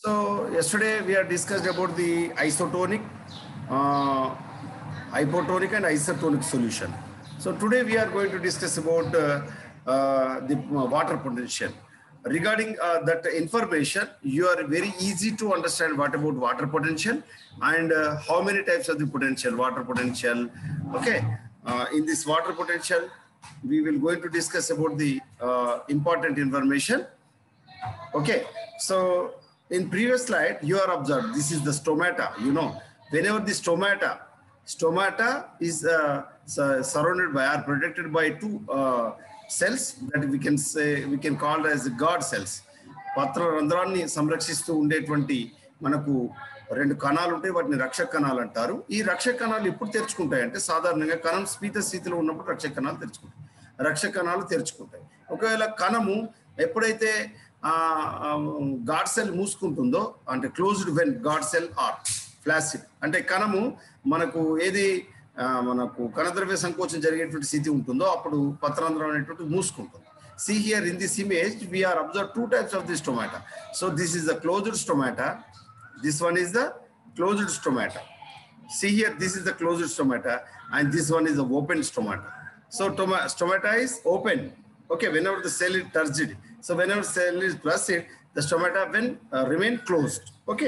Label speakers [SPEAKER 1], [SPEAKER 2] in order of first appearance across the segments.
[SPEAKER 1] So yesterday we have discussed about the isotonic, uh, hypotonic and isotonic solution. So today we are going to discuss about uh, uh, the water potential. Regarding uh, that information, you are very easy to understand what about water potential and uh, how many types of the potential, water potential. Okay, uh, in this water potential, we will going to discuss about the uh, important information Okay, so in previous slide, you are observed, this is the stomata, you know, whenever the stomata, stomata is uh, su- surrounded by or protected by two uh, cells that we can say, we can call as guard cells. పత్ర రంధ్రాన్ని సంరక్షిస్తూ ఉండేటువంటి మనకు రెండు కణాలు ఉంటాయి వాటిని రక్షక కణాలు అంటారు ఈ రక్షక కణాలు ఎప్పుడు తెరుచుకుంటాయి అంటే సాధారణంగా కణం స్పీత స్థితిలో ఉన్నప్పుడు రక్షక కణాలు తెరుచుకుంటాయి రక్షక కణాలు తెరుచుకుంటాయి ఒకవేళ కణము ఎప్పుడైతే గాడ్ సెల్ మూసుకుంటుందో అంటే closed when guard cell are flaccid అంటే కణము మనకు ఏది ఆ, మనకు కణద్రవ్య సంకోచం జరిగేటువంటి స్థితి ఉంటుందో అప్పుడు పత్రాంధ్రం అనేటువంటి మూసుకుంటుంది see here in this image we are observed two types of this stomata so this is the closed stomata this one is the closed stomata see here this is the closed stomata and this one is the open stomata so toma- stomata is open okay whenever the cell is turgid so whenever cell is placid the stomata will uh, remain closed okay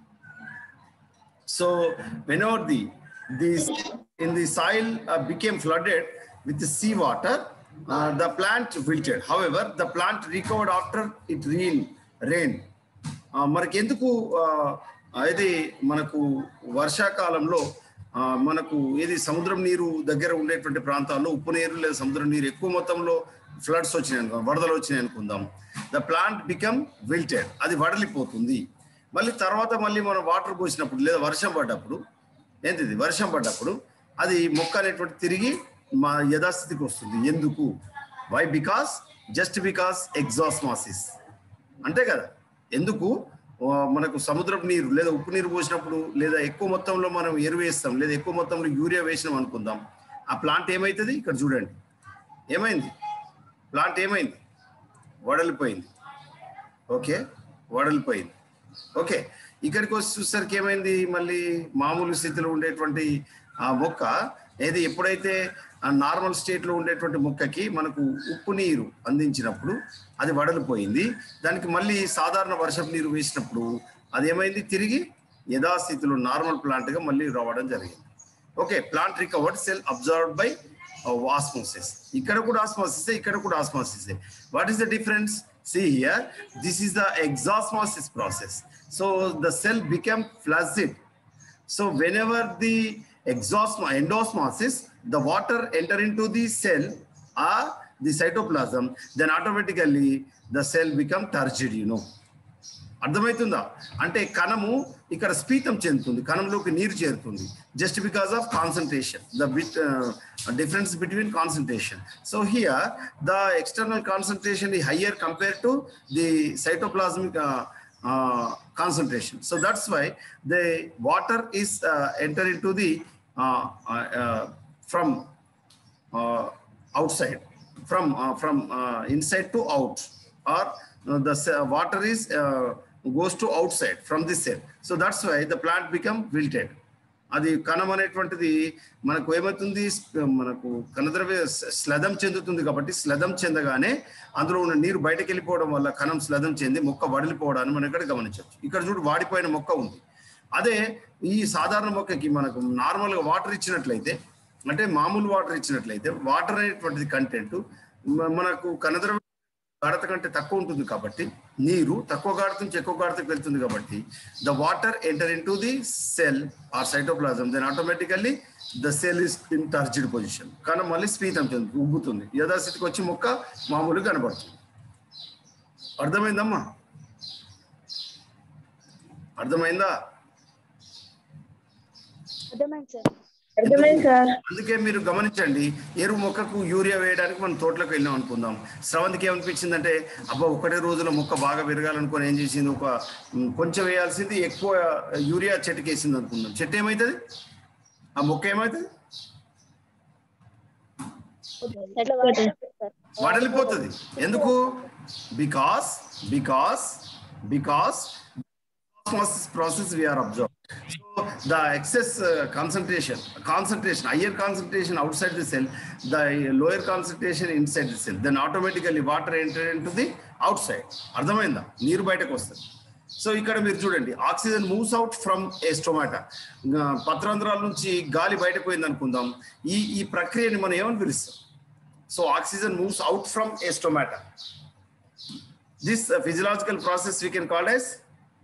[SPEAKER 1] so whenever the this in the soil uh, became flooded with the seawater, uh, the plant wilted. However, the plant recovered after it rain. rain. Uh, మనకి ఎందుకు uh, ఇది మనకు వర్షాకాలంలో uh, మనకు ఏది సముద్రం నీరు దగ్గర ఉండేటువంటి ప్రాంతాల్లో ఉప్పు నీరు లేదా సముద్రం నీరు ఎక్కువ మొత్తంలో ఫ్లడ్స్ వచ్చినాయి అనుకుందాం వరదలు వచ్చినాయి అనుకుందాం ద ప్లాంట్ బికమ్ విల్టెడ్ అది వడలిపోతుంది మళ్ళీ తర్వాత మళ్ళీ మనం వాటర్ పోసినప్పుడు లేదా వర్షం పడ్డప్పుడు ఏంటిది వర్షం పడ్డప్పుడు అది మొక్క అనేటువంటి తిరిగి మా యథాస్థితికి వస్తుంది ఎందుకు why because just because exosmosis అంతే కదా ఎందుకు ఆ, మనకు సముద్రపు నీరు లేదా ఉప్పు నీరు పోసినప్పుడు లేదా ఎక్కువ మొత్తంలో మనం ఎరువు వేస్తాం లేదా ఎక్కువ మొత్తంలో యూరియా వేసినాం అనుకుందాం ఆ ప్లాంట్ ఏమవుతుంది ఇక్కడ చూడండి ఏమైంది ప్లాంట్ ఏమైంది వడలిపోయింది ఓకే వడలిపోయింది ఓకే ఇక్కడికి వచ్చి చూసరికి ఏమైంది మళ్ళీ మామూలు స్థితిలో ఉండేటువంటి ఆ మొక్క ఏది ఎప్పుడైతే నార్మల్ స్టేట్ లో ఉండేటువంటి మొక్కకి మనకు ఉప్పు నీరు అందించినప్పుడు అది వడలిపోయింది దానికి మళ్ళీ సాధారణ వర్షపు నీరు వేసినప్పుడు అది ఏమైంది తిరిగి యథాస్థితిలో నార్మల్ ప్లాంట్ గా మళ్ళీ రావడం జరిగింది okay plant recovered cell observed by osmosis ఇక్కడ కూడా ఆస్మోసిస్ ఇక్కడ కూడా osmosis what is the difference see here this is the exosmosis process so the cell became flaccid so whenever the exosmo endosmosis the water enter into the cell or the cytoplasm then automatically the cell become turgid you know అర్థమవుతుందా అంటే కణము ఇక్కడ స్పీతం చెందుతుంది కణంలోకి నీరు చేరుతుంది just because of concentration the bit difference between concentration so here the external concentration is higher compare to the cytoplasmic concentration so that's why the water is enter into the from outside from uh, from uh, inside to out or uh, the ce- water is uh, goes to outside from this cell so that's why the plant become wilted అది కణం అనేటువంటిది మనకు ఏమవుతుంది స్ప- మనకు కణద్రవ్య స- స్లదం చెందుతుంది కాబట్టి స్లదం చెందగానే అందులో ఉన్న నీరు బయటకు వెళ్ళిపోవడం వల్ల కణం స్లదం చెంది మొక్క వడిలిపోవడాన్ని మనం ఇక్కడ గమనించవచ్చు ఇక్కడ చూడు వాడిపోయిన మొక్క ఉంది అదే ఈ సాధారణ మొక్కకి మనకు నార్మల్ గా వాటర్ ఇచ్చినట్లయితే అంటే మామూలు వాటర్ ఇచ్చినట్లయితే వాటర్ అనేటువంటిది కంటెంట్ మనకు కనద్రవ్య గాఢత కంటే తక్కువ ఉంటుంది కాబట్టి నీరు తక్కువ గాఢత నుంచి ఎక్కువ గాఢతకు వెళ్తుంది కాబట్టి the water enter into the cell or cytoplasm then automatically the cell is in turgid position కానీ మళ్ళీ స్పీతం చెందుతుంది ఉబ్బుతుంది యథాస్థితికి వచ్చి మొక్క మామూలుగా కనబడుతుంది అర్థమైందమ్మా అర్థమైందా
[SPEAKER 2] అర్థమైంది సార్
[SPEAKER 3] అర్థమైంది సార్
[SPEAKER 1] అందుకే మీరు గమనించండి ఎరువు మొక్కకు యూరియా వేయడానికి మనం తోటలోకి వెళ్ళాం అనుకుందాం శ్రవంతికి ఏమనిపించిందంటే అబ్బా ఒకటే రోజులో మొక్క బాగా పెరగాలనుకొని ఏం చేసింది ఒక ఉమ్, కొంచెం వేయాల్సింది ఎక్కువ యూరియా చెట్టుకి వేసింది అనుకుందాం చెట్టు ఏమవుతుంది ఆ మొక్క ఏమవుతుంది
[SPEAKER 2] ఎట్లా వాడాలి సార్
[SPEAKER 1] వడలిపోతుంది ఎందుకు because because because osmosis process we are observed. So the excess uh, concentration, concentration, higher concentration outside the cell, the lower concentration inside the cell, then automatically water enter into the outside. అర్థమైందా నీరు బయటకు వస్తుంది so ఇక్కడ మీరు చూడండి oxygen moves out from a stomata పత్రాంధ్రాల నుంచి గాలి బయటకు పోయింది అనుకుందాం ఈ ఈ ప్రక్రియని మనం ఏమని పిలుస్తాం so oxygen moves out from a stomata this physiological process we can call as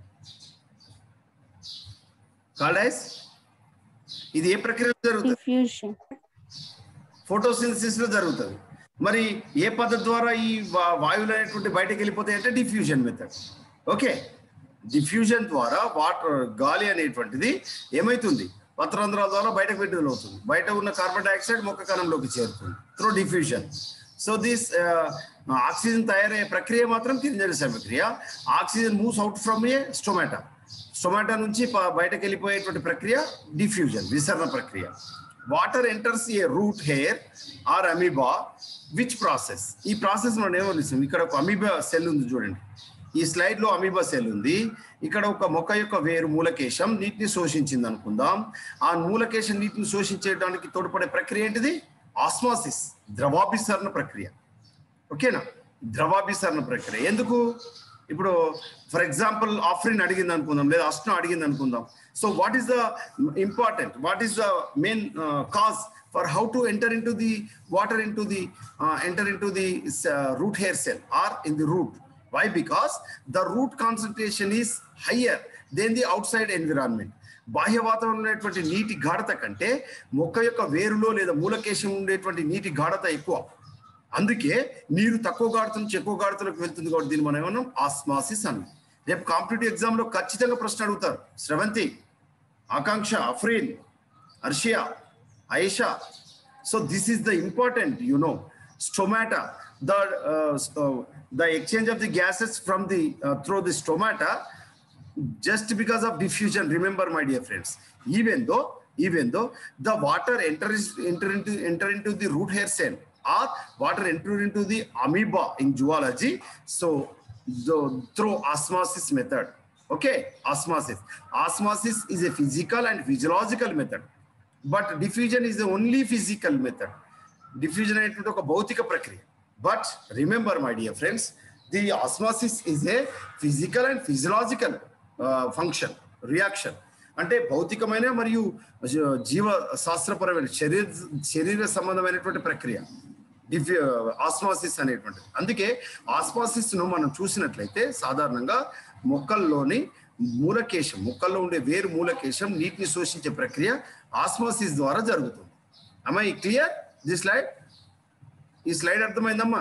[SPEAKER 1] call as ఇది ఏ ప్రక్రియలో జరుగుతుంది
[SPEAKER 2] డిఫ్యూషన్
[SPEAKER 1] ఫోటోసింథసిస్ లో జరుగుతుంది మరి ఏ పద్ధతి ద్వారా ఈ వా- వాయువులు అనేటువంటి బయటకు వెళ్ళిపోతాయి అంటే డిఫ్యూజన్ మెథడ్ ఓకే డిఫ్యూజన్ ద్వారా వాటర్ గాలి అనేటువంటిది ఏమైతుంది పత్రంధ్రాల ద్వారా బయటకు విడుదల అవుతుంది బయట ఉన్న కార్బన్ డైఆక్సైడ్ మొక్క కణంలోకి చేరుతుంది through diffusion so this oxygen తయారయ్యే ప్రక్రియ మాత్రం కింజరి ప్రక్రియ oxygen moves out from a stomata stomata నుంచి ప- బయటకు వెళ్ళిపోయేటువంటి ప్రక్రియ డిఫ్యూజన్ విసరణ ప్రక్రియ water enters a root hair or amoeba which process ఈ ప్రాసెస్ మనం ఏమనిస్తాం ఇక్కడ ఒక అమీబా సెల్ ఉంది చూడండి ఈ స్లైడ్ లో అమీబా సెల్ ఉంది ఇక్కడ ఒక మొక్క యొక్క వేరు మూలకేశం నీటిని శోషించింది అనుకుందాం ఆ మూలకేశం నీటిని శోషించేయడానికి తోడ్పడే ప్రక్రియ ఏంటిది ఆస్మాసిస్ ద్రవాభిసరణ ప్రక్రియ ఓకేనా ద్రవాభిసరణ ప్రక్రియ ఎందుకు ఇప్పుడు ఫర్ ఎగ్జాంపుల్ ఆఫ్రిన్ అడిగింది అనుకుందాం లేదా అస్ట్ను అడిగింది అనుకుందాం so what is the important what is the main cause for how to enter into the water into the enter into the root hair cell or in the root why because the root concentration is higher then the outside environment బాహ్య వాతావరణంలో ఉండేటువంటి నీటి గాఢత కంటే మొక్క యొక్క వేరులో లేదా మూలకేశం ఉండేటువంటి నీటి గాఢత ఎక్కువ అందుకే నీరు తక్కువ గాఢత నుంచి ఎక్కువ గాఢతలోకి వెళ్తుంది కాబట్టి దీన్ని మనం ఏమన్నాం ఆస్మాసిస్ అన్నాం రేపు కాంపిటేటివ్ ఎగ్జామ్ లో ఖచ్చితంగా ప్రశ్న అడుగుతారు Sravanthi Akanksha Afreen Arshiya Aisha so this is the important you know stomata the the exchange of the gases from the through the stomata just because of diffusion remember my dear friends even though even though the water enters enter into enter into the root hair cell or water enter into the amoeba in zoology so the, through osmosis method okay osmosis osmosis is a physical and physiological method but diffusion is the only physical method diffusion అనేటువంటి ఒక భౌతిక ప్రక్రియ but remember my dear friends the osmosis is a physical and physiological function reaction అంటే భౌతికమైన మరియు జ- జీవ శాస్త్రపరమైన శరీర శరీర సంబంధమైనటువంటి ప్రక్రియ డిఫ్యూ ఆస్మాసిస్ అనేటువంటిది అందుకే ఆస్మాసిస్ ను మనం చూసినట్లయితే సాధారణంగా మొక్కల్లోని మూలకేశం మొక్కల్లో ఉండే వేరు మూలకేశం నీటిని శోషించే ప్రక్రియ ఆస్మాసిస్ ద్వారా జరుగుతుంది అమ్మా ఈ క్లియర్ ది స్లైడ్ ఈ స్లైడ్ అర్థమైందమ్మా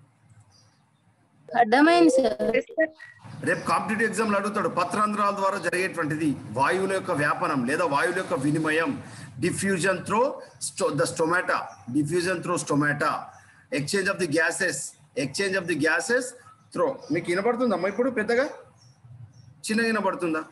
[SPEAKER 2] అర్థమైంది సార్
[SPEAKER 1] రేపు కాంపిటేటివ్ ఎగ్జామ్లు అడుగుతాడు పత్రాంధ్రాల ద్వారా జరిగేటువంటిది వాయువుల యొక్క వ్యాపనం లేదా వాయువుల యొక్క వినిమయం diffusion through the stomata diffusion through stomata exchange of the gases exchange of the gases through మీకు వినపడుతుందమ్మా ఇప్పుడు పెద్దగా చిన్నగా వినపడుతుందా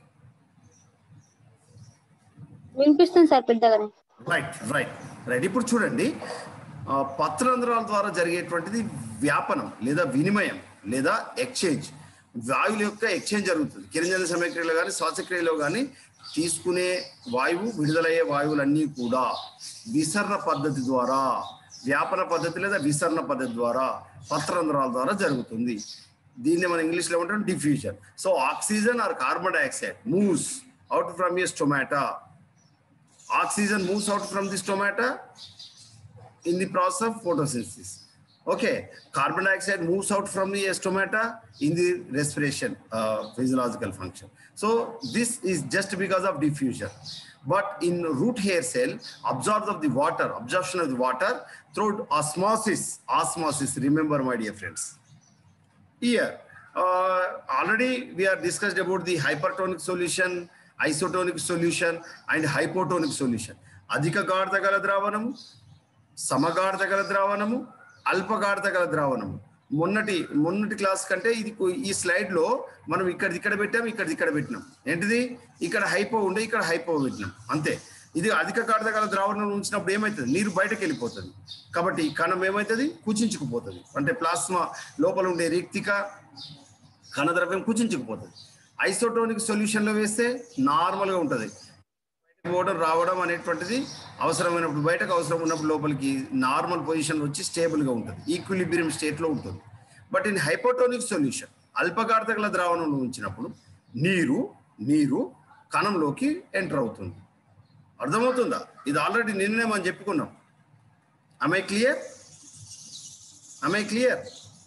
[SPEAKER 2] వినిపిస్తుంది సార్ పెద్దగానే
[SPEAKER 1] రైట్ రైట్ రైట్ ఇప్పుడు చూడండి ఆ, పత్రరంధ్రాల ద్వారా జరిగేటువంటిది వ్యాపనం లేదా వినిమయం లేదా ఎక్స్చేంజ్ వాయువుల యొక్క ఎక్స్చేంజ్ జరుగుతుంది కిరణజన సమయక్రియలో కానీ శ్వాసక్రియలో కానీ తీసుకునే వాయువు విడుదలయ్యే వాయువులన్నీ కూడా విసరణ పద్ధతి ద్వారా వ్యాపన పద్ధతి లేదా విసరణ పద్ధతి ద్వారా పత్రరంధ్రాల ద్వారా జరుగుతుంది దీన్ని మనం ఇంగ్లీష్లో ఏమంటాం diffusion so oxygen or carbon dioxide moves out from a stomata oxygen moves out from the stomata in the process of photosynthesis. Okay, carbon dioxide moves out from the stomata in the respiration uh, physiological function. So this is just because of diffusion. But in root hair cell, absorption of the water, absorption of the water through osmosis, osmosis, remember my dear friends. Here, uh, already we are discussed about the hypertonic solution, isotonic solution, and hypotonic solution. అధిక గాఢత గల ద్రావణము సమగాఢత గల ద్రావణము అల్పగాఢత గల ద్రావణము మొన్నటి మొన్నటి class కంటే ఇది కొ- ఈ స్లైడ్ లో మనం ఇక్కడ ఇక్కడ పెట్టాం ఇక్కడ ఇక్కడ పెట్టినాం ఏంటిది ఇక్కడ హైపో ఉండే ఇక్కడ హైపో పెట్టినాం అంతే ఇది అధిక గాఢత గల ద్రావణం ఉంచినప్పుడు ఏమవుతుంది నీరు బయటకు వెళ్ళిపోతుంది కాబట్టి ఈ కణం ఏమవుతుంది కుచించుకుపోతుంది అంటే ప్లాస్మా లోపల ఉండే రిక్తిక కణద్రవ్యం కుచించుకుపోతుంది ఐసోటోనిక్ సొల్యూషన్లో వేస్తే నార్మల్గా ఉంటుంది పోవడం రావడం అనేటువంటిది అవసరమైనప్పుడు బయటకు అవసరం ఉన్నప్పుడు లోపలికి నార్మల్ పొజిషన్ వచ్చి స్టేబుల్గా ఉంటుంది ఈక్విలిబ్రియం స్టేట్లో ఉంటుంది బట్ ఇన్ హైపోటోనిక్ సొల్యూషన్ అల్పగార్థకల ద్రావణంలో ఉంచినప్పుడు నీరు నీరు కణంలోకి ఎంటర్ అవుతుంది అర్థమవుతుందా ఇది ఆల్రెడీ నిన్నే మనం చెప్పుకున్నాం I clear I clear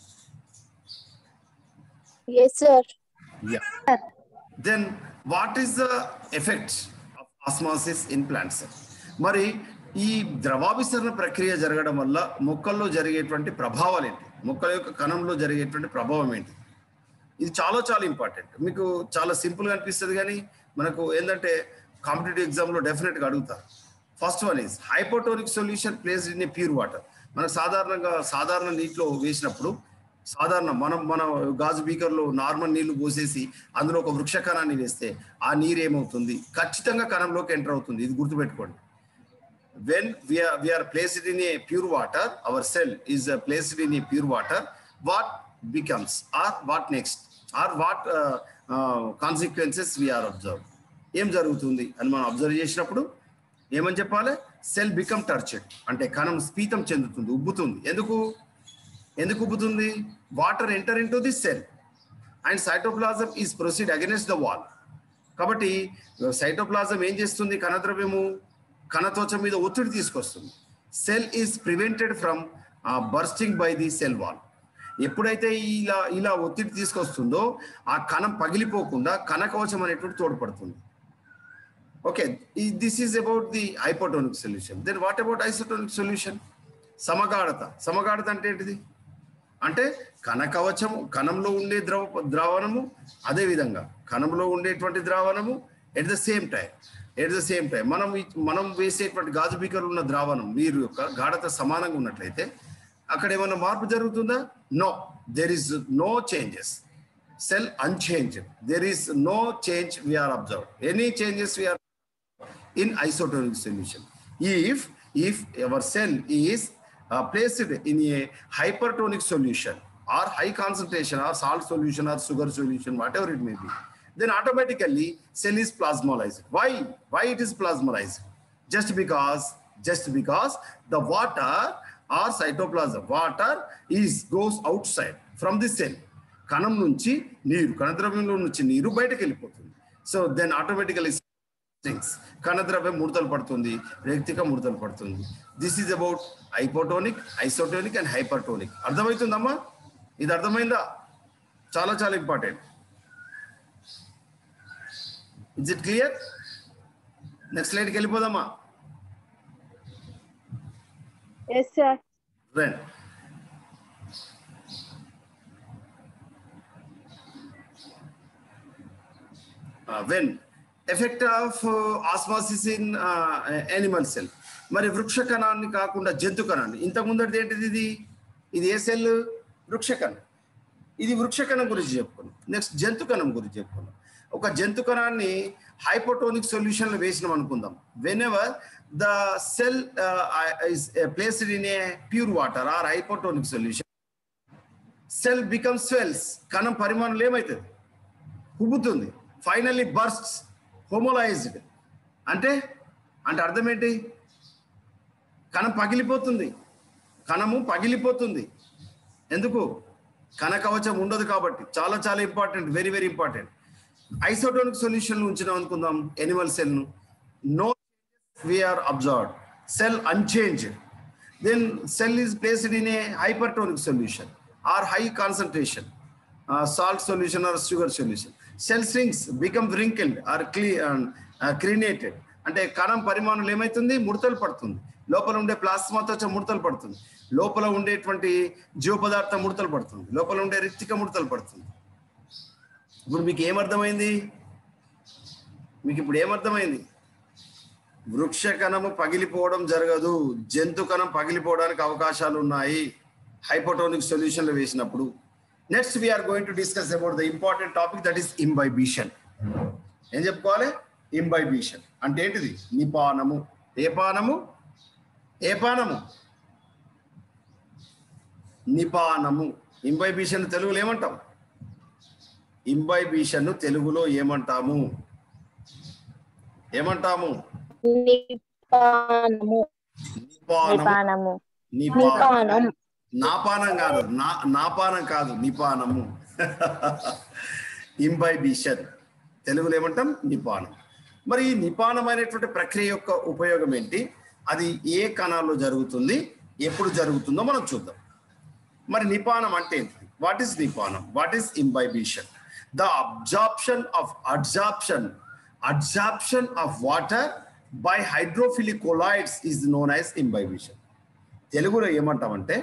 [SPEAKER 2] yes sir
[SPEAKER 1] Yeah. Then what is the effect of osmosis in plants? మరి ఈ ద్రవాభిసరణ ప్రక్రియ జరగడం వల్ల మొక్కల్లో జరిగేటువంటి ప్రభావాలు ఏంటి మొక్కల యొక్క కణంలో జరిగేటువంటి ప్రభావం ఏంటి ఇది చాలా చాలా ఇంపార్టెంట్ మీకు చాలా సింపుల్గా అనిపిస్తుంది కానీ మనకు ఏంటంటే కాంపిటేటివ్ ఎగ్జామ్లో డెఫినెట్గా అడుగుతారు first one is hypotonic solution placed in a pure water మనకు సాధారణంగా సాధారణ నీటిలో వేసినప్పుడు సాధారణ మనం మన గాజు బీకర్లో నార్మల్ నీళ్లు పోసేసి అందులో ఒక వృక్ష కణాన్ని వేస్తే ఆ నీరు ఏమవుతుంది ఖచ్చితంగా కణంలోకి ఎంటర్ అవుతుంది ఇది గుర్తుపెట్టుకోండి when we are we are placed in a pure water our cell is uh, placed in a pure water what becomes or what next or what uh, uh, consequences we are observed ఏం జరుగుతుంది అని మనం observe చేసినప్పుడు ఏమని చెప్పాలి cell become టర్చెడ్ అంటే కణం స్పీతం చెందుతుంది ఉబ్బుతుంది ఎందుకు ఎందుకు ఉబ్బుతుంది water enter into this cell and cytoplasm is proceed against the wall కాబట్టి సైటోప్లాజం ఏం చేస్తుంది కణద్రవ్యము కణత్వచం మీద ఒత్తిడి తీసుకొస్తుంది cell is prevented from bursting by the cell wall ఎప్పుడైతే ఇలా ఇలా ఒత్తిడి తీసుకొస్తుందో ఆ కణం పగిలిపోకుండా కణకవచం అనేటువంటి తోడ్పడుతుంది okay this is about the hypotonic solution then what about isotonic solution సమగాఢత సమగాఢత అంటే ఏంటిది అంటే కణకవచము కణంలో ఉండే ద్రవ ద్రావణము అదే విధంగా కణంలో ఉండేటువంటి ద్రావణము at the same time at the same time మనం ఈ- మనం వేసేటువంటి గాజు బీకర్లు ఉన్న ద్రావణం నీరు యొక్క గాఢత సమానంగా ఉన్నట్లయితే అక్కడ ఏమైనా మార్పు జరుగుతుందా no there is no changes cell unchanged there is no change we are observe any changes we are in isotonic solution. If if our cell is uh, placed in a hypertonic solution or high concentration or salt solution or sugar solution, whatever it may be, then automatically cell is plasmolized. Why? Why it is plasmolized? Just because just because the water or cytoplasm water is goes outside from the cell. కణం నుంచి నీరు కణద్రవ్యంలో నుంచి నీరు బయటకు వెళ్ళిపోతుంది so then automatically things కణద్రవ్యం ముడతలు పడుతుంది వ్యక్తిక ముడతలు పడుతుంది this is about hypotonic isotonic and hypertonic అర్థమవుతుందమ్మా ఇది అర్థమైందా చాలా చాలా important is it clear next స్లైడ్కి వెళ్ళిపోదామా
[SPEAKER 2] ఎస్ సార్
[SPEAKER 1] రండి when effect of osmosis in animal cell మరి వృక్ష కణాన్ని కాకుండా జంతు కణాన్ని ఇంతకు ముందటిది ఏంటిది ఇది ఇది ఏ సెల్ వృక్ష కణం ఇది వృక్ష కణం గురించి చెప్పుకున్నాం నెక్స్ట్ జంతు కణం గురించి చెప్పుకున్నాం ఒక జంతు కణాన్ని హైపోటోనిక్ సొల్యూషన్లో వేసినాం అనుకుందాం whenever the cell is placed in a pure water or hypotonic solution cell become swells కణం పరిమాణం ఏమవుతుంది ఉబ్బుతుంది ఫైనల్లీ బర్స్ట్ హోమోలైజ్డ్ అంటే అంటే అర్థం ఏంటి కణం పగిలిపోతుంది కణము పగిలిపోతుంది ఎందుకు కణ కవచం ఉండదు కాబట్టి చాలా చాలా important very very important isotonic solution ఉంచినాం అనుకుందాం ఎనిమల్ సెల్ ను no we are observed cell unchanged then cell is placed in a hypertonic solution or high concentration salt solution or sugar solution cell shrinks become wrinkled or క్లీ crenated అంటే కణం పరిమాణం ఏమవుతుంది ముడతలు పడుతుంది లోపల ఉండే ప్లాస్మాతో వచ్చే ముడతలు పడుతుంది లోపల ఉండేటువంటి జీవ పదార్థం ముడతలు పడుతుంది లోపల ఉండే రిక్తిక ముడతలు పడుతుంది ఇప్పుడు మీకు ఏమర్థమైంది మీకు ఇప్పుడు ఏమర్థమైంది వృక్ష కణము పగిలిపోవడం జరగదు జంతు కణం పగిలిపోవడానికి అవకాశాలు ఉన్నాయి హైపోటోనిక్ సొల్యూషన్లు వేసినప్పుడు next we are going to discuss about the important topic that is imbibition ఏం చెప్పుకోవాలి ఇంబైబిషన్ అంటే ఏంటిది నిపానము ఏ పానము ఏ పానము నిపానము ఇంబైబిషన్ తెలుగులో ఏమంటాం ఇంబైబిషన్ తెలుగులో ఏమంటాము ఏమంటాము
[SPEAKER 2] నిపానము
[SPEAKER 1] నిపానం
[SPEAKER 2] నిపానము
[SPEAKER 1] నిపానం
[SPEAKER 2] నిపానం
[SPEAKER 1] నాపానం కాదు నా నాపానం కాదు నిపానము ఇంబైబిషన్ తెలుగులో ఏమంటాం నిపానం మరి ఈ నిపానమైనటువంటి ప్రక్రియ యొక్క ఉపయోగం ఏంటి అది ఏ కణాల్లో జరుగుతుంది ఎప్పుడు జరుగుతుందో మనం చూద్దాం మరి నిపానం అంటే ఏంటి వాట్ ఈస్ నిపానం what is imbibition the absorption of absorption absorption of water by hydrophilic colloids is known as imbibition తెలుగులో ఏమంటామంటే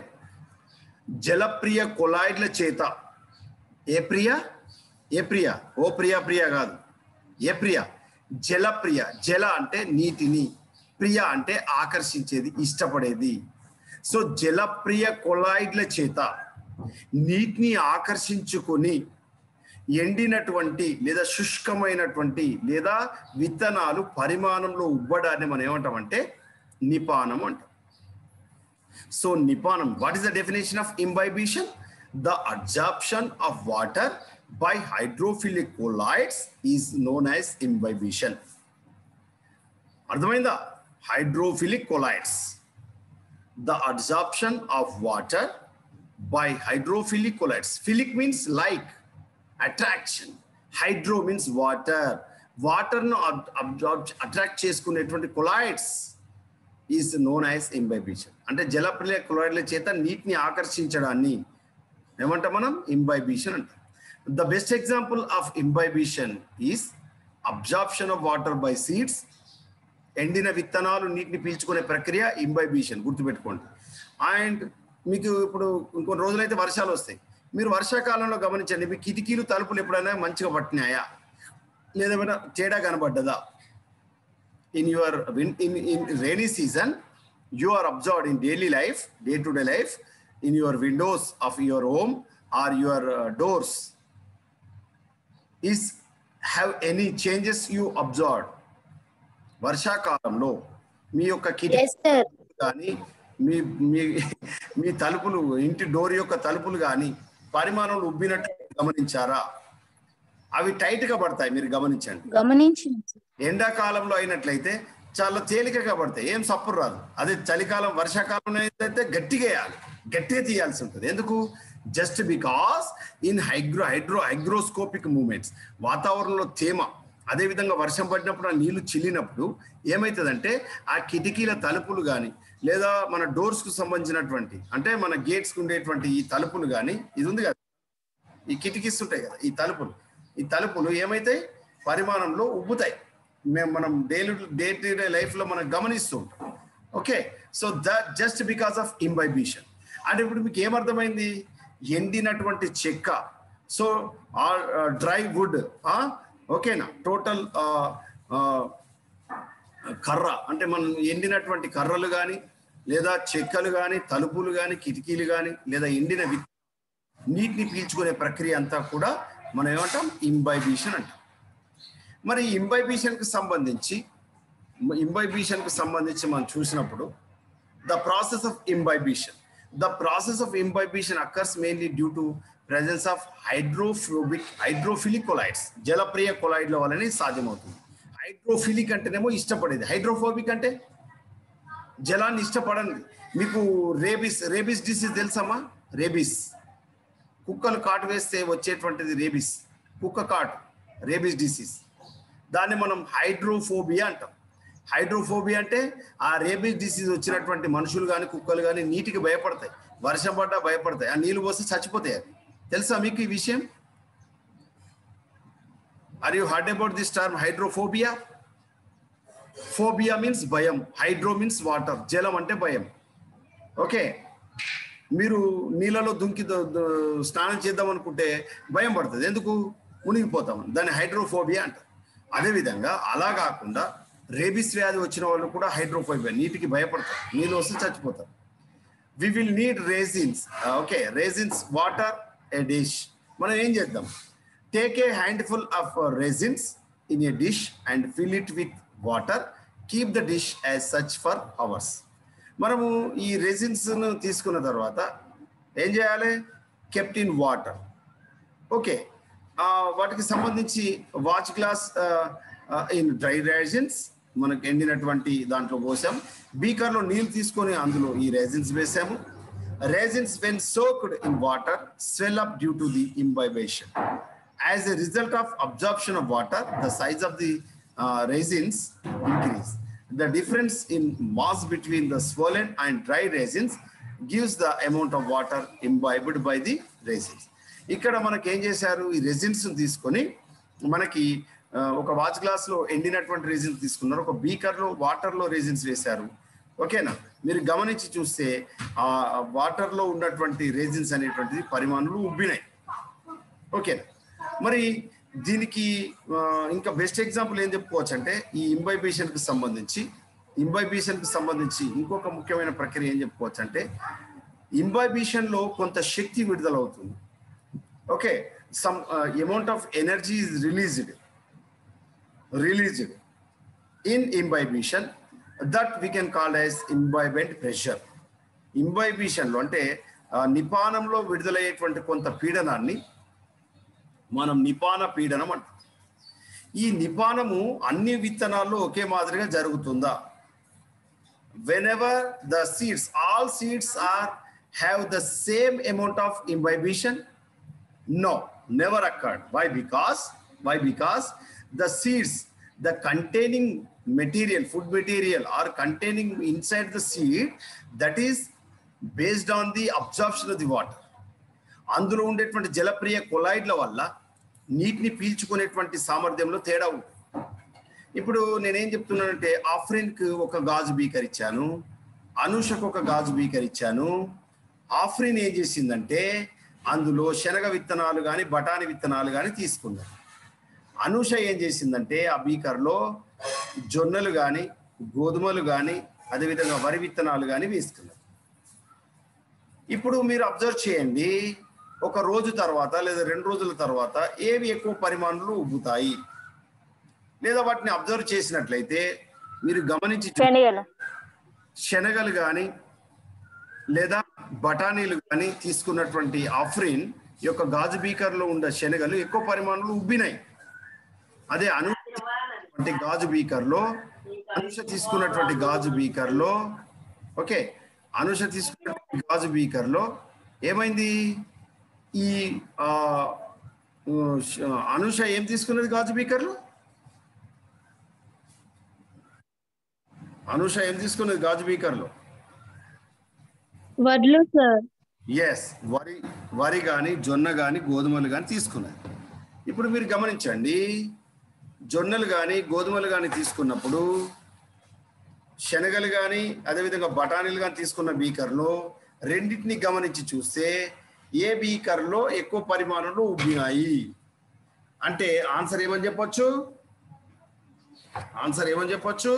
[SPEAKER 1] జలప్రియ కొలాయిడ్ల చేత ఏ ప్రియ ఏ ప్రియ ఓ ప్రియ ప్రియ కాదు ఏ ప్రియ జలప్రియ జల అంటే నీటిని ప్రియ అంటే ఆకర్షించేది ఇష్టపడేది సో జలప్రియ కొలాయిడ్ల చేత నీటిని ఆకర్షించుకొని ఎండినటువంటి లేదా శుష్కమైనటువంటి లేదా విత్తనాలు పరిమాణంలో ఉబ్బడాన్ని మనం ఏమంటామంటే నిపానం అంటాం సో నిపానం what is the definition of imbibition the absorption of water by hydrophilic colloids is known as imbibition అర్థమైందా hydrophilic colloids the absorption of water by hydrophilic colloids philic means like attraction hydro means water వాటర్ను attract చేసుకునేటువంటి colloids is known as imbibition అంటే జలప్రియ క్లోరైడ్ల చేత నీటిని ఆకర్షించడాన్ని ఏమంటాం మనం imbibition అంటాం the best example of imbibition is absorption of water by seeds ఎండిన విత్తనాలు నీటిని పీల్చుకునే ప్రక్రియ ఇంబైబిషన్ గుర్తుపెట్టుకోండి అండ్ మీకు ఇప్పుడు ఇంకొన్ని రోజులైతే వర్షాలు వస్తాయి మీరు వర్షాకాలంలో గమనించండి మీ కిటికీలు తలుపులు ఎప్పుడైనా మంచిగా పట్టినాయా లేదా ఏమైనా తేడా కనబడ్డదా in your win- in, in rainy season you are absorbed in daily life day to day life in your windows of your home or your uh, doors is have any changes you observed వర్షాకాలంలో మీ యొక్క కిటికీ
[SPEAKER 2] yes sir
[SPEAKER 1] కానీ మీ మీ మీ తలుపులు ఇంటి door యొక్క తలుపులు కానీ పరిమాణంలో ఉబ్బినట్టు గమనించారా అవి టైట్ గా పడతాయి మీరు గమనించండి
[SPEAKER 2] గమనించింది సార్.
[SPEAKER 1] ఎండాకాలంలో అయినట్లయితే చాలా తేలికగా పడతాయి ఏం సప్పుడు రాదు అదే చలికాలం వర్షాకాలంలో అయితే గట్టిగా వేయాలి గట్టిగా తీయాల్సి ఉంటుంది ఎందుకు just because in hygro hydro hygroscopic movements వాతావరణంలో తేమ అదేవిధంగా వర్షం పడినప్పుడు ఆ నీళ్లు చిల్లినప్పుడు ఏమవుతుందంటే ఆ కిటికీల తలుపులు కానీ లేదా మన డోర్స్ కు సంబంధించినటువంటి అంటే మన గేట్స్ కు ఉండేటువంటి ఈ తలుపులు కానీ ఇది ఉంది కదా ఈ కిటికీస్ ఉంటాయి కదా ఈ తలుపులు ఈ తలుపులు ఏమైతాయి పరిమాణంలో ఉబ్బుతాయి మేము మనం daily day to day life లో మనం గమనిస్తూ ఉంటాం okay so that just because of imbibition అంటే ఇప్పుడు మీకు ఏమర్థమైంది ఎండినటువంటి చెక్క సో డ్రై వుడ్ ఓకేనా టోటల్ కర్ర అంటే మనం ఎండినటువంటి కర్రలు కానీ లేదా చెక్కలు కానీ తలుపులు కానీ కిటికీలు కానీ లేదా ఎండిన వి నీటిని పీల్చుకునే ప్రక్రియ అంతా కూడా మనం ఏమంటాం ఇంబైబిషన్ అంటాం మరి ఇంబైబిషన్ కి సంబంధించి ఇంబైబిషన్ కి సంబంధించి మనం చూసినప్పుడు the process of imbibition the process of imbibition occurs mainly due to presence of hydrophobic hydrophilic colloids జలప్రియ కొలైడ్ల వల్లనే సాధ్యమవుతుంది హైడ్రోఫిలిక్ అంటేనేమో ఇష్టపడేది హైడ్రోఫోబిక్ అంటే జలాన్ని ఇష్టపడండి మీకు రేబిస్ రేబిస్ డిసీజ్ తెలుసమ్మా రేబిస్ కుక్కలు కాటు వేస్తే వచ్చేటువంటిది రేబిస్ కుక్క కాటు రేబిస్ డిసీజ్ దాన్ని మనం హైడ్రోఫోబియా అంటాం హైడ్రోఫోబియా అంటే ఆ రేబిస్ డిసీజ్ వచ్చినటువంటి మనుషులు కానీ కుక్కలు కానీ నీటికి భయపడతాయి వర్షం పడ్డా భయపడతాయి ఆ నీళ్ళు పోస్తే చచ్చిపోతాయి అవి తెలుసా మీకు ఈ విషయం are you heard about this term hydrophobia phobia means భయం హైడ్రో మీన్స్ వాటర్ జలం అంటే భయం ఓకే మీరు నీళ్ళలో దుంకి ద- ద- స్నానం చేద్దాం అనుకుంటే భయం పడుతుంది ఎందుకు మునిగిపోతాం దాన్ని హైడ్రోఫోబియా అంటారు అదేవిధంగా అలా కాకుండా రేబిస్ వ్యాధి వచ్చిన వాళ్ళు కూడా హైడ్రోఫోబియా నీటికి భయపడతారు నీళ్ళు వస్తే చచ్చిపోతారు we will need raisins okay raisins water a dish మనం ఏం చేద్దాం take a handful of raisins in a dish and fill it with water keep the dish as such for hours మనము ఈ రెజిన్స్ తీసుకున్న తర్వాత ఏం చేయాలి కెప్ట్ ఇన్ వాటర్ ఓకే ఆ, వాటికి సంబంధించి watch glass in dry raisins మనకు ఎండినటువంటి దాంట్లో పోసాం బీకర్ లో నీళ్ళు తీసుకొని అందులో ఈ రేజిన్స్ వేసాము raisins when soaked in water swell up due to the imbibition as a result of absorption of water, the size of the uh, resins increase. The difference in mass between the swollen and dry resins gives the amount of water imbibed by the resins. ఇక్కడ మనకి ఏం చేశారు ఈ resins తీసుకొని మనకి ఆ, ఒక watch glass లో ఎండినటువంటి రెజిన్స్ తీసుకున్నారు ఒక బీకర్ లో వాటర్ లో రెజిన్స్ వేశారు ఓకేనా మీరు గమనించి చూస్తే ఆ వాటర్ లో ఉన్నటువంటి రెజిన్స్ అనేటువంటిది పరిమాణాలు ఉబ్బినాయి ఓకే మరి దీనికి ఆ, ఇంకా బెస్ట్ ఎగ్జాంపుల్ ఏం చెప్పుకోవచ్చు అంటే ఈ ఇంబైబేషన్ కి సంబంధించి ఇంబైబేషన్ కి సంబంధించి ఇంకొక ముఖ్యమైన ప్రక్రియ ఏం చెప్పుకోవచ్చు అంటే ఇంబైబేషన్ లో కొంత శక్తి విడుదల అవుతుంది okay some amount of energy is released released in imbibition that we can call as imbibant pressure ఇంబైబిషన్లో అంటే ఆ, నిపానంలో విడుదలయ్యేటువంటి కొంత పీడనాన్ని మనం నిపాన పీడనం అంటాం ఈ నిపానము అన్ని విత్తనాల్లో ఒకే మాదిరిగా జరుగుతుందా whenever the seeds all seeds are have the same amount of imbibition no never occurred why because why because the seeds the containing material food material are containing inside the seed that is based on the absorption of the water అందులో ఉండేటువంటి జలప్రియ కొలాయిడ్ల వల్ల నీటిని పీల్చుకునేటువంటి సామర్థ్యంలో తేడా ఉంటుంది ఇప్పుడు నేనేం చెప్తున్నానంటే ఆఫ్రిన్కి ఒక గాజు బీకర్ ఇచ్చాను అనుషకు ఒక గాజు బీకర్ ఇచ్చాను ఆఫ్రిన్ ఏం చేసిందంటే అందులో శనగ విత్తనాలు కానీ బఠానీ విత్తనాలు కానీ తీసుకున్నాను అనుష ఏం చేసిందంటే ఆ బీకర్లో జొన్నలు కానీ గోధుమలు కానీ అదేవిధంగా వరి విత్తనాలు కానీ వేసుకున్నారు ఇప్పుడు మీరు అబ్జర్వ్ చేయండి ఒక రోజు తర్వాత లేదా రెండు రోజుల తర్వాత ఏవి ఎక్కువ పరిమాణంలో ఉబ్బుతాయి లేదా వాటిని అబ్జర్వ్ చేసినట్లయితే మీరు గమనించి చూ-
[SPEAKER 2] శనగలు
[SPEAKER 1] శనగలు కానీ లేదా బఠానీలు కానీ తీసుకున్నటువంటి ఆఫ్రిన్ ఈ యొక్క గాజు బీకర్లో ఉన్న శనగలు ఎక్కువ పరిమాణంలో ఉబ్బినాయి అదే అను అంటే గాజు బీకర్లో అనుష తీసుకున్నటువంటి గాజు బీకర్లో ఓకే అనుష తీసుకున్నటువంటి గాజు బీకర్లో ఏమైంది ఈ ఆ, ఉ, శ- అనుష ఏం తీసుకున్నది గాజు బీకర్లో అనుష ఏం తీసుకున్నది గాజు బీకర్లో
[SPEAKER 2] వడ్లు సార్
[SPEAKER 1] ఎస్ వరి వరి కానీ జొన్న కానీ గోధుమలు కానీ తీసుకున్నది ఇప్పుడు మీరు గమనించండి జొన్నలు కానీ గోధుమలు కానీ తీసుకున్నప్పుడు శనగలు కానీ అదేవిధంగా బఠానీలు కానీ తీసుకున్న బీకర్లో రెండింటిని గమనించి చూస్తే ఏ బీకర్లో ఎక్కువ పరిమాణంలో ఉబ్బినాయి అంటే ఆన్సర్ ఏమని చెప్పొచ్చు ఆన్సర్ ఏమని చెప్పొచ్చు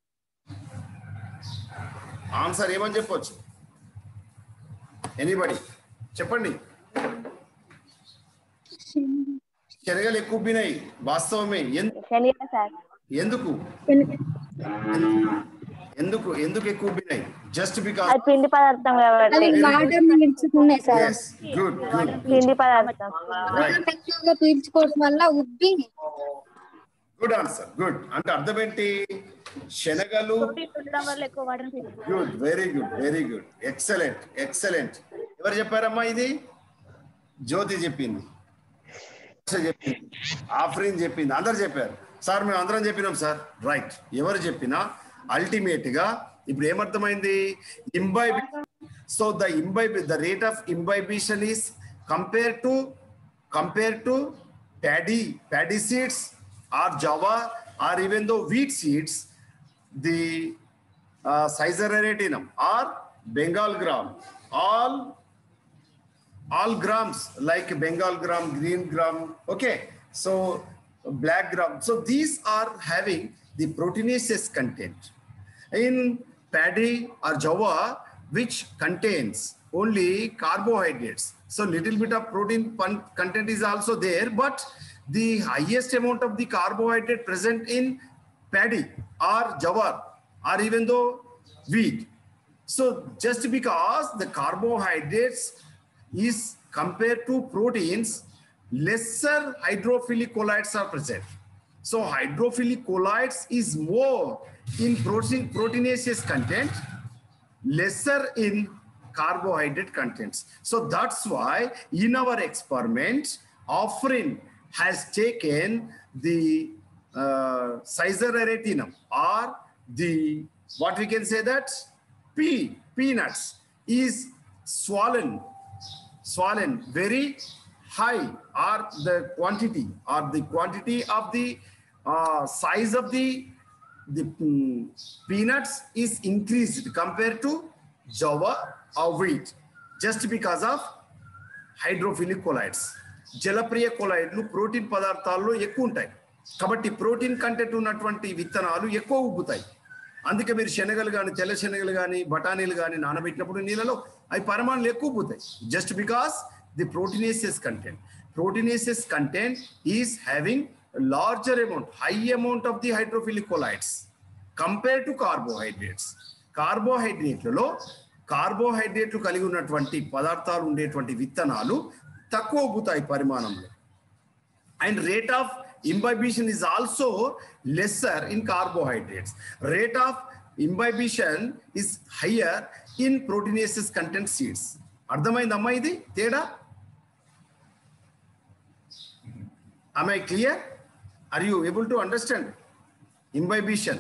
[SPEAKER 1] ఆన్సర్ ఏమని చెప్పొచ్చు ఎనీబడి చెప్పండి శనగలు ఎక్కువ ఉబ్బినాయి వాస్తవమే ఎందు-
[SPEAKER 2] శనగ సార్
[SPEAKER 1] ఎందుకు ఎందుకు ఎందుకు ఎక్కువ ఉబ్బినాయి జస్ట్ బికాస్
[SPEAKER 2] అది పిండి పదార్థం కాబట్టి
[SPEAKER 3] అవి వాటర్ పీల్చుకున్నాయి సార్
[SPEAKER 1] ఎస్ గుడ్ గుడ్
[SPEAKER 2] పిండి పదార్థం
[SPEAKER 1] రైట్
[SPEAKER 3] ఎక్కువగా పీల్చుకోవడం వల్ల ఉబ్బి
[SPEAKER 1] గుడ్ ఆన్సర్ గుడ్ అంటే అర్థం ఏంటి శనగలు
[SPEAKER 2] ఉండడం వల్ల ఎక్కువ water
[SPEAKER 1] good very good very good excellent excellent ఎవరు చెప్పారమ్మా ఇది జ్యోతి చెప్పింది ఆశ చెప్పింది ఆఫ్రీన్ చెప్పింది అందరు చెప్పారు సార్ మేము అందరం చెప్పినాం సార్ రైట్ ఎవరు చెప్పినా అల్టిమేట్ గా ఇప్పుడు ఏమర్థమైంది imbibe so the imbibe the rate of imbibition is compare to compare to paddy paddy seeds or java or even though wheat seeds the uh, Caesareratinum or Bengal gram, all all grams like Bengal gram, green gram, okay, so black gram. So these are having the proteinaceous content. In paddy or java, which contains only carbohydrates. So little bit of protein pun- content is also there, but the highest amount of the carbohydrate present in paddy or jawar or even though wheat. So just because the carbohydrates is compared to proteins lesser hydrophilic colloids are present. So hydrophilic colloids is more in protein proteinaceous content, lesser in carbohydrate contents. So that's why in our experiment, Offrin has taken the uh, Caesararetinum or the, what we can say that, pea, peanuts is swollen swollen very high or the quantity or the quantity of the uh, size of the the mm, peanuts is increased compared to java or wheat just because of hydrophilic colloids జలప్రియ కొలైడ్లు protein పదార్థాల్లో ఎక్కువ ఉంటాయి కాబట్టి protein content ఉన్నటువంటి విత్తనాలు ఎక్కువ ఉబ్బుతాయి అందుకే మీరు శనగలు కానీ తెల్ల శనగలు కానీ బఠానీలు కానీ నానబెట్టినప్పుడు నీళ్ళలో అవి పరిమాణాలు ఎక్కువ పోతాయి just because the proteinaceous content proteinaceous content is having larger amount high amount of the hydrophilic colloids compare to carbohydrates కార్బోహైడ్రేట్లలో కార్బోహైడ్రేట్లు కలిగి ఉన్నటువంటి పదార్థాలు ఉండేటువంటి విత్తనాలు తక్కువ ఉబ్బుతాయి పరిమాణంలో and rate of imbibition is also lesser in carbohydrates rate of imbibition is higher in proteinaceous content seeds అర్థమైందమ్మా ఇది తేడా am i clear are you able to understand imbibition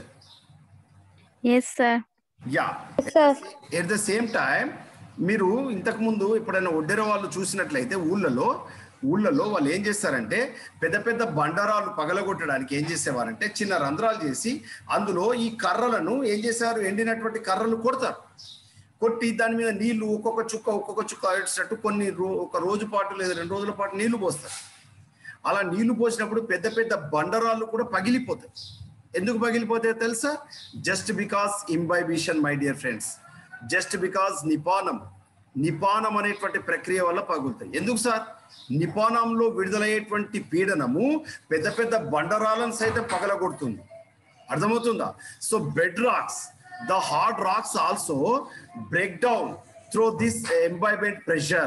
[SPEAKER 2] yes sir
[SPEAKER 1] yeah
[SPEAKER 3] sir
[SPEAKER 1] at the same time మీరు ఇంతకు ముందు ఎప్పుడైనా ఒడ్డెర వాళ్ళు చూసినట్లయితే ఊళ్ళలో ఊళ్ళలో వాళ్ళు ఏం చేస్తారంటే పెద్ద పెద్ద బండరాలు పగలగొట్టడానికి ఏం చేసేవారంటే చిన్న రంధ్రాలు చేసి అందులో ఈ కర్రలను ఏం చేశారు ఎండినటువంటి కర్రలు కొడతారు కొట్టి దాని మీద నీళ్లు ఒక్కొక్క చుక్క ఒక్కొక్క చుక్క వేసేటట్టు కొన్ని రో ఒక రోజు పాటు లేదా రెండు రోజుల పాటు నీళ్లు పోస్తారు అలా నీళ్లు పోసినప్పుడు పెద్ద పెద్ద బండరాళ్ళు కూడా పగిలిపోతాయి ఎందుకు పగిలిపోతాయో తెలుసా just because imbibition my dear friends just because నిపానం నిపానం అనేటువంటి ప్రక్రియ వల్ల పగులుతాయి ఎందుకు సార్ నిపానంలో విడుదలయ్యేటువంటి పీడనము పెద్ద పెద్ద బండరాలను సైతం పగలగొడుతుంది అర్థమవుతుందా so bed rocks the hard rocks also break down through this imbibant pressure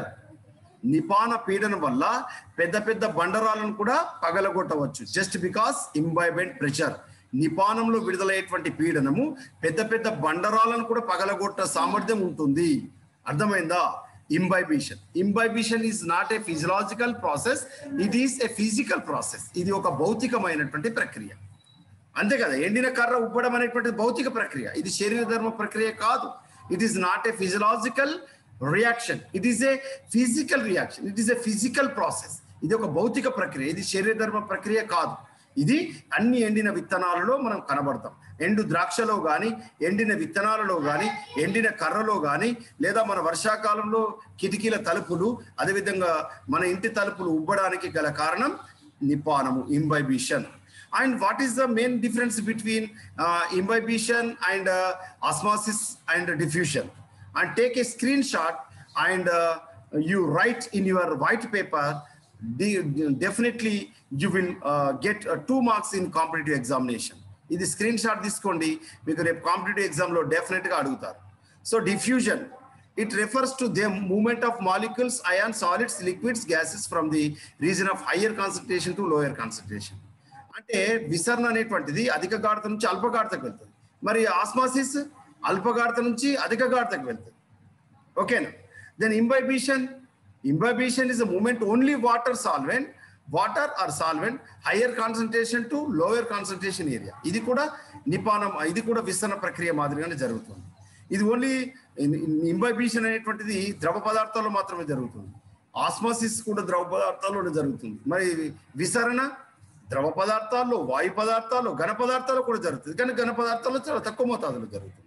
[SPEAKER 1] నిపాన పీడనం వల్ల పెద్ద పెద్ద బండరాలను కూడా పగలగొట్టవచ్చు జస్ట్ బికాస్ ఇంబైబెంట్ ప్రెషర్ నిపానంలో విడుదలయ్యేటువంటి పీడనము పెద్ద పెద్ద బండరాలను కూడా పగలగొట్ట సామర్థ్యం ఉంటుంది అర్థమైందా imbibition imbibition is not a physiological process it is a physical process ఇది ఒక భౌతికమైనటువంటి ప్రక్రియ అంతే కదా ఎండిన కర్ర ఉబ్బడం అనేటువంటి భౌతిక ప్రక్రియ ఇది శరీర ధర్మ ప్రక్రియ కాదు it is not a physiological reaction it is a physical reaction it is a physical process ఇది ఒక భౌతిక ప్రక్రియ ఇది శరీర ధర్మ ప్రక్రియ కాదు ఇది అన్ని ఎండిన విత్తనాలలో మనం కనబడతాం ఎండు ద్రాక్షలో కానీ ఎండిన విత్తనాలలో కానీ ఎండిన కర్రలో కానీ లేదా మన వర్షాకాలంలో కిటికీల తలుపులు అదేవిధంగా మన ఇంటి తలుపులు ఉబ్బడానికి గల కారణం నిపానము imbibition and what is the main difference between uh, imbibition and uh, osmosis and diffusion and take a screenshot and uh, you write in your white paper de- definitely you will uh, get uh, two marks in competitive examination ఇది screenshot తీసుకోండి మీకు రేపు competitive ఎగ్జామ్లో డెఫినెట్గా అడుగుతారు so diffusion it refers to the movement of molecules ion solids liquids gases from the region of higher concentration to lower concentration అంటే విసరణ అనేటువంటిది అధిక గాఢత నుంచి అల్ప గాఢతకు వెళ్తుంది మరి ఆస్మాసిస్ అల్ప గాఢత నుంచి అధిక గాఢతకు వెళ్తుంది ఓకేనా then imbibition imbibition is a movement only water solvent water or solvent higher concentration to lower concentration area ఇది కూడా నిపానం ఇది కూడా విస్తరణ ప్రక్రియ మాదిరిగానే జరుగుతుంది ఇది ఓన్లీ ఇంబైబిషన్ అనేటువంటిది ద్రవ పదార్థాల్లో మాత్రమే జరుగుతుంది ఆస్మాసిస్ కూడా ద్రవ పదార్థాల్లోనే జరుగుతుంది మరి విసరణ ద్రవ పదార్థాల్లో వాయు పదార్థాలు ఘన పదార్థాలు కూడా జరుగుతుంది కానీ ఘన పదార్థాల్లో చాలా తక్కువ మోతాదులో జరుగుతుంది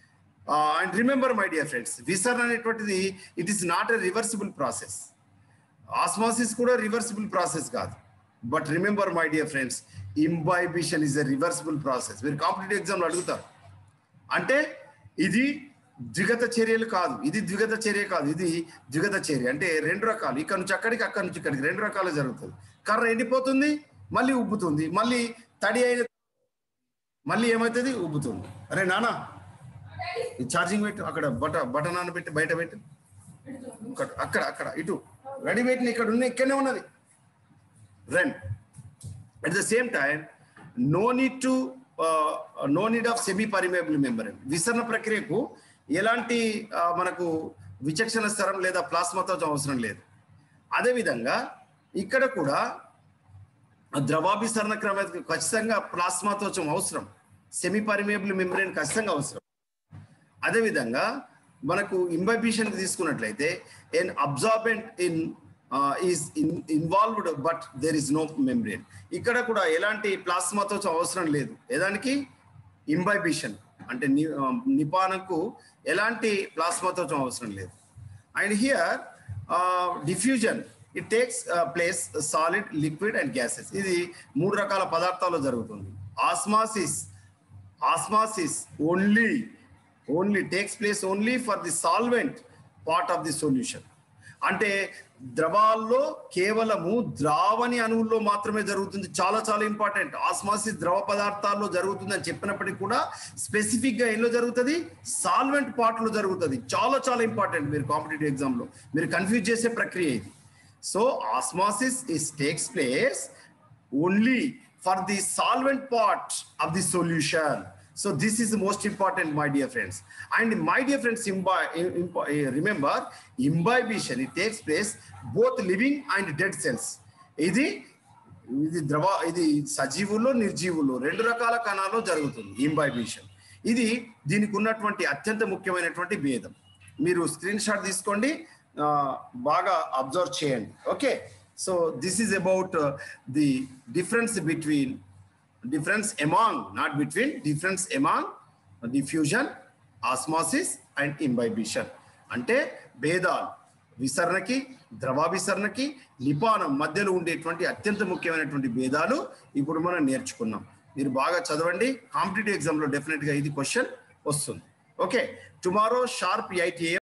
[SPEAKER 1] and remember my dear friends విసరణ అనేటువంటిది it is not a reversible process osmosis కూడా రివర్సిబుల్ ప్రాసెస్ కాదు but remember my dear friends imbibition is a reversible process మీరు కాంపిటేటివ్ ఎగ్జామ్లో అడుగుతారు అంటే ఇది ద్విగత చర్యలు కాదు ఇది ద్విగత చర్య కాదు ఇది ద్విగత చర్య అంటే రెండు రకాలు ఇక్కడ నుంచి అక్కడికి అక్కడి నుంచి ఇక్కడికి రెండు రకాలు జరుగుతుంది కర్ర ఎండిపోతుంది మళ్ళీ ఉబ్బుతుంది మళ్ళీ తడి అయిన మళ్ళీ ఏమవుతుంది ఉబ్బుతుంది అరే నానా ఈ ఛార్జింగ్ పెట్టు అక్కడ బట బటన్ నాన్న పెట్టి బయట పెట్టు అక్కడ అక్కడ అక్కడ ఇటు రెడీ పెట్టిన ఇక్కడ ఉన్న ఇక్కడనే ఉన్నది run. At the same time, no need to uh, no need of semi permeable membrane. విసరణ ప్రక్రియకు ఎలాంటి ఆ, మనకు విచక్షణ స్థరం లేదా ప్లాస్మాతో అవసరం లేదు అదేవిధంగా ఇక్కడ కూడా ద్రవాభిసరణ క్రమ ఖచ్చితంగా ప్లాస్మాతో అవసరం సెమీ పర్మియబుల్ మెంబ్రెయిన్ ఖచ్చితంగా అవసరం అదేవిధంగా మనకు ఇంబైబిషన్ తీసుకున్నట్లయితే an absorbent in is involved but there is no membrane ఇక్కడ కూడా ఎలాంటి ప్లాస్మాతో అవసరం లేదు ఏదానికి ఇంబైబిషన్ అంటే ని- ఆ, నిపానకు ఎలాంటి ప్లాస్మాతో అవసరం లేదు and here diffusion it takes place solid liquid and gases ఇది మూడు రకాల పదార్థాల్లో జరుగుతుంది osmosis osmosis only only takes place only for the solvent part of the solution అంటే ద్రవాల్లో కేవలము ద్రావణి అణువుల్లో మాత్రమే జరుగుతుంది చాలా చాలా ఇంపార్టెంట్ ఆస్మాసిస్ ద్రవ పదార్థాల్లో జరుగుతుంది అని చెప్పినప్పటికీ కూడా స్పెసిఫిక్ గా ఎల్లో జరుగుతుంది సాల్వెంట్ పార్ట్ లో జరుగుతుంది చాలా చాలా ఇంపార్టెంట్ మీరు కాంపిటేటివ్ ఎగ్జామ్ లో మీరు కన్ఫ్యూజ్ చేసే ప్రక్రియ ఇది so osmosis is takes place only for the solvent part of the solution. So this is the most important, my dear friends. And my dear friends, imbi- imbi- eh, remember, imbibition, it takes place both living and dead cells. ఇది ఇది ద్రవ ఇది సజీవుల్లో నిర్జీవుల్లో రెండు రకాల కణాల్లో జరుగుతుంది imbibition ఇది దీనికి ఉన్నటువంటి అత్యంత ముఖ్యమైనటువంటి భేదం మీరు స్క్రీన్ షాట్ తీసుకోండి ఆ, బాగా అబ్జర్వ్ చేయండి okay so this is about the difference between difference among not between difference among diffusion osmosis and imbibition అంటే భేదాలు విసరణకి ద్రవాభిసరణకి నిపానం మధ్యలో ఉండేటువంటి అత్యంత ముఖ్యమైనటువంటి భేదాలు ఇప్పుడు మనం నేర్చుకున్నాం మీరు బాగా చదవండి కాంపిటేటివ్ ఎగ్జామ్ లో డెఫినెట్ గా ఇది క్వశ్చన్ వస్తుంది ఓకే టుమారో షార్ప్ ఎయిట్